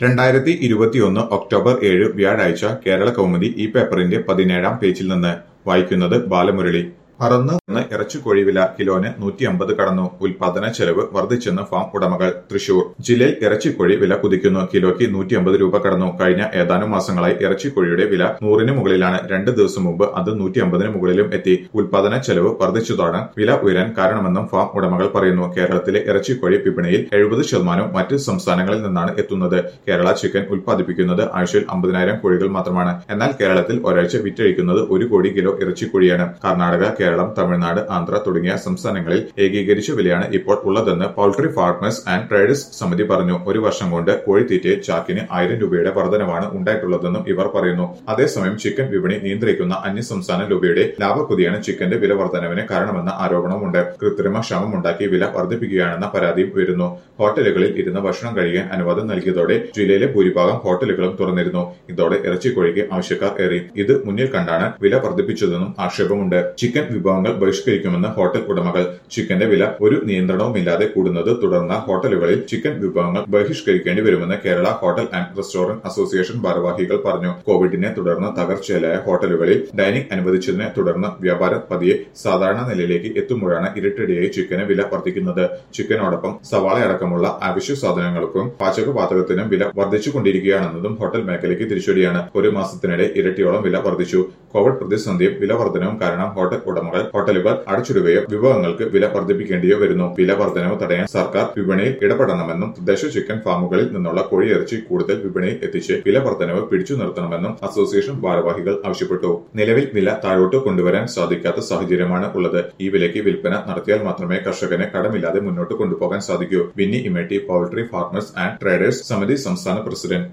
രണ്ടായിരത്തി ഇരുപത്തിയൊന്ന് ഒക്ടോബർ ഏഴ് വ്യാഴാഴ്ച കേരള കൗമുദി ഈ പേപ്പറിന്റെ പതിനേഴാം പേജിൽ നിന്ന് വായിക്കുന്നത് ബാലമുരളി പറന്ന് ഇറച്ചിക്കോഴി വില കിലോന് നൂറ്റി അമ്പത് കടന്നു ഉൽപാദന ചെലവ് വർദ്ധിച്ചെന്ന് ഫാം ഉടമകൾ തൃശൂർ ജില്ലയിൽ ഇറച്ചിക്കോഴി വില കുതിക്കുന്നു കിലോയ്ക്ക് നൂറ്റി അമ്പത് രൂപ കടന്നു കഴിഞ്ഞ ഏതാനും മാസങ്ങളായി ഇറച്ചിക്കോഴിയുടെ വില നൂറിന് മുകളിലാണ് രണ്ട് ദിവസം മുമ്പ് അത് നൂറ്റി അമ്പതിന് മുകളിലും എത്തി ഉൽപാദന ചെലവ് വർദ്ധിച്ചതാണ് വില ഉയരാൻ കാരണമെന്നും ഫാം ഉടമകൾ പറയുന്നു കേരളത്തിലെ ഇറച്ചിക്കോഴി വിപണിയിൽ എഴുപത് ശതമാനം മറ്റ് സംസ്ഥാനങ്ങളിൽ നിന്നാണ് എത്തുന്നത് കേരള ചിക്കൻ ഉൽപ്പാദിപ്പിക്കുന്നത് ആഴ്ചയിൽ അമ്പതിനായിരം കോഴികൾ മാത്രമാണ് എന്നാൽ കേരളത്തിൽ ഒരാഴ്ച വിറ്റഴിക്കുന്നത് ഒരു കോടി കിലോ ഇറച്ചിക്കോഴിയാണ് കർണാടക കേരളം തമിഴ്നാട് ആന്ധ്ര തുടങ്ങിയ സംസ്ഥാനങ്ങളിൽ ഏകീകരിച്ച വിലയാണ് ഇപ്പോൾ ഉള്ളതെന്ന് പൌൾട്രി ഫാർമേഴ്സ് ആൻഡ് ട്രേഡേഴ്സ് സമിതി പറഞ്ഞു ഒരു വർഷം കൊണ്ട് കോഴിത്തീറ്റയിൽ ചാക്കിന് ആയിരം രൂപയുടെ വർധനവാണ് ഉണ്ടായിട്ടുള്ളതെന്നും ഇവർ പറയുന്നു അതേസമയം ചിക്കൻ വിപണി നിയന്ത്രിക്കുന്ന അന്യസംസ്ഥാന ലോബിയുടെ ലാഭക്കുതിയാണ് ചിക്കന്റെ വില വർധനവിന് കാരണമെന്ന ആരോപണമുണ്ട് കൃത്രിമ ക്ഷമമുണ്ടാക്കി വില വർദ്ധിപ്പിക്കുകയാണെന്ന പരാതിയും ഉയരുന്നു ഹോട്ടലുകളിൽ ഇരുന്ന് ഭക്ഷണം കഴിയാൻ അനുവാദം നൽകിയതോടെ ജില്ലയിലെ ഭൂരിഭാഗം ഹോട്ടലുകളും തുറന്നിരുന്നു ഇതോടെ ഇറച്ചിക്കോഴിക്ക് ആവശ്യക്കാർ ഏറി ഇത് മുന്നിൽ കണ്ടാണ് വില വർദ്ധിപ്പിച്ചതെന്നും ആക്ഷേപമുണ്ട് ചിക്കൻ വിഭവങ്ങൾ ബഹിഷ്കരിക്കുമെന്ന് ഹോട്ടൽ ഉടമകൾ ചിക്കന്റെ വില ഒരു നിയന്ത്രണവുമില്ലാതെ കൂടുന്നത് തുടർന്ന ഹോട്ടലുകളിൽ ചിക്കൻ വിഭവങ്ങൾ ബഹിഷ്കരിക്കേണ്ടി വരുമെന്ന് Kerala hotel and restaurant association ഭാരവാഹികൾ പറഞ്ഞു കോവിഡിനെ തുടർന്ന് തകർച്ചയിലായ ഹോട്ടലുകളിൽ ഡൈനിംഗ് അനുവദിച്ചതിനെ തുടർന്ന് വ്യാപാരം പതിയെ സാധാരണ നിലയിലേക്ക് എത്തുമ്പോഴാണ് ഇരട്ടടിയായി ചിക്കന് വില വർദ്ധിക്കുന്നത് ചിക്കനോടൊപ്പം സവാള അടക്കമുള്ള അവശ്യ സാധനങ്ങൾക്കും പാചകവാതകത്തിനും വില വർദ്ധിച്ചുകൊണ്ടിരിക്കുകയാണെന്നതും ഹോട്ടൽ മേഖലയ്ക്ക് തിരിച്ചടിയാണ് ഒരു മാസത്തിനിടെ ഇരട്ടിയോളം വില വർദ്ധിച്ചു കോവിഡ് പ്രതിസന്ധിയും വില വർധനവും കാരണം ഹോട്ടൽ ഉടമകൾ ഹോട്ടലുകൾ അടച്ചിടുകയോ വിഭവങ്ങൾക്ക് വില വർദ്ധിപ്പിക്കേണ്ടിയോ വരുന്നു വില വർധനവ് തടയാൻ സർക്കാർ വിപണിയിൽ ഇടപെടണമെന്നും തദ്ദേശ ചിക്കൻ ഫാമുകളിൽ നിന്നുള്ള കോഴിയിറച്ചി കൂടുതൽ വിപണിയിൽ എത്തിച്ച് വില വർധനവ് പിടിച്ചു നിർത്തണമെന്നും അസോസിയേഷൻ ഭാരവാഹികൾ ആവശ്യപ്പെട്ടു നിലവിൽ വില താഴോട്ട് കൊണ്ടുവരാൻ സാധിക്കാത്ത സാഹചര്യമാണ് ഉള്ളത് ഈ വിലയ്ക്ക് വിൽപ്പന നടത്തിയാൽ മാത്രമേ കർഷകനെ കടമില്ലാതെ മുന്നോട്ട് കൊണ്ടുപോകാൻ സാധിക്കൂ വിന്നി ഇമേട്ടി പൌൾട്രി ഫാർമേഴ്സ് ആൻഡ് ട്രേഡേഴ്സ് സമിതി സംസ്ഥാന പ്രസിഡന്റ്